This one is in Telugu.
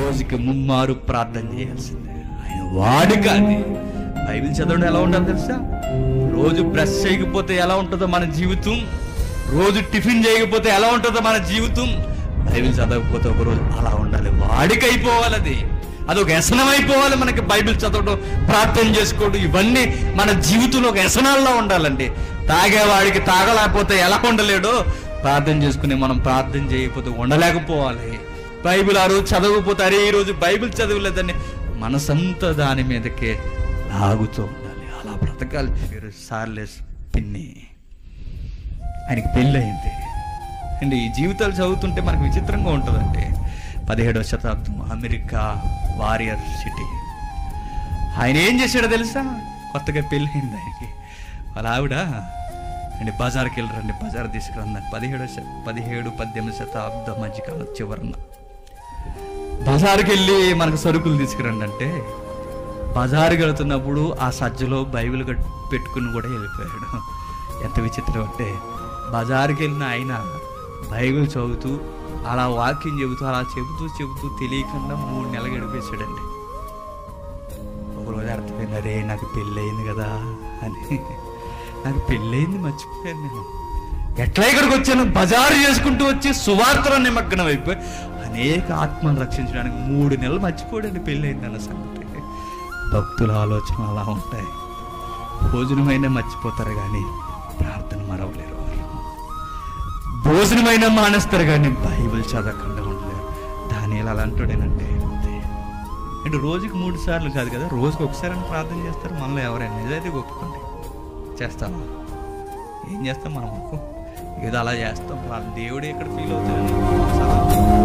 రోజుకి ముమ్మారు ప్రార్థన చేయాల్సిందే ఆయన వాడుక అది బైబిల్ చదవడం ఎలా ఉంటుందో తెలుసా రోజు బ్రష్ చేయకపోతే ఎలా ఉంటుందో మన జీవితం రోజు టిఫిన్ చేయకపోతే ఎలా ఉంటుందో మన జీవితం బైబిల్ చదవకపోతే ఒక రోజు అలా ఉండాలి వాడిక అయిపోవాలి అది అది ఒక వ్యసనం అయిపోవాలి మనకి బైబిల్ చదవడం ప్రార్థన చేసుకోవడం ఇవన్నీ మన జీవితంలో ఒక వ్యసనాల్లో ఉండాలండి తాగేవాడికి తాగలేకపోతే ఎలా ఉండలేడో ప్రార్థన చేసుకుని మనం ప్రార్థన చేయకపోతే ఉండలేకపోవాలి బైబిల్ ఆ రోజు చదవకపోతే అరే ఈ రోజు బైబిల్ చదవలేదని మనసంతా దాని మీదకే లాగుతూ ఉండాలి అలా బ్రతకాలి మీరు సార్లెస్ పిన్ని ఆయనకి పెళ్ళి అయింది అండి ఈ జీవితాలు చదువుతుంటే మనకు విచిత్రంగా ఉంటుందండి పదిహేడవ శతాబ్దం అమెరికా వారియర్ సిటీ ఆయన ఏం చేశాడో తెలుసా కొత్తగా పెళ్ళయింది ఆయనకి వాళ్ళ ఆవిడ అండి బజార్కి వెళ్ళరండి బజార్ తీసుకురండి పదిహేడు శ- పదిహేడు పద్దెనిమిది శతాబ్దం మధ్యకాలం చివరన బజార్కి వెళ్ళి మనకు సరుకులు తీసుకురండి అంటే బజారుకి వెళ్తున్నప్పుడు ఆ సజ్జలో బైబిల్ కట్- పెట్టుకుని కూడా వెళ్ళిపోయాడు ఎంత విచిత్రం అంటే బజారుకి వెళ్ళిన ఆయన బైబిల్ చదువుతూ అలా వాక్యం చెబుతూ అలా చెబుతూ చెబుతూ తెలియకుండా మూడు నెలలు గడిపేశాడండి ఒకరోజు అర్థమైంది అరే నాకు పెళ్ళయింది కదా అని నాకు పెళ్ళయింది మర్చిపోయాను నేను ఎట్లా ఇక్కడికి వచ్చాను బజారు చేసుకుంటూ వచ్చి సువార్తలో నిమగ్నం అయిపోయి అనేక ఆత్మను రక్షించడానికి మూడు నెలలు మర్చిపోయాడండి పెళ్ళయింది అన్న సంగతి భక్తుల ఆలోచన అలా ఉంటాయి భోజనమైనా మర్చిపోతారు కానీ ప్రార్థన మరవలేరు వారు భోజనమైనా మానేస్తారు కానీ బైబిల్ చదవకుండా ఉండలేరు దాని అలా అంటాడేనంటే అంతే అంటే రోజుకి మూడు సార్లు కాదు కదా రోజుకి ఒకసారి అని ప్రార్థన చేస్తారు మనలో ఎవరైనా నిజాయితీ ఒప్పుకోండి చేస్తామా ఏం చేస్తాం మనం ఏదో అలా చేస్తాం వాళ్ళ దేవుడు ఎక్కడ ఫీల్ అవుతాడని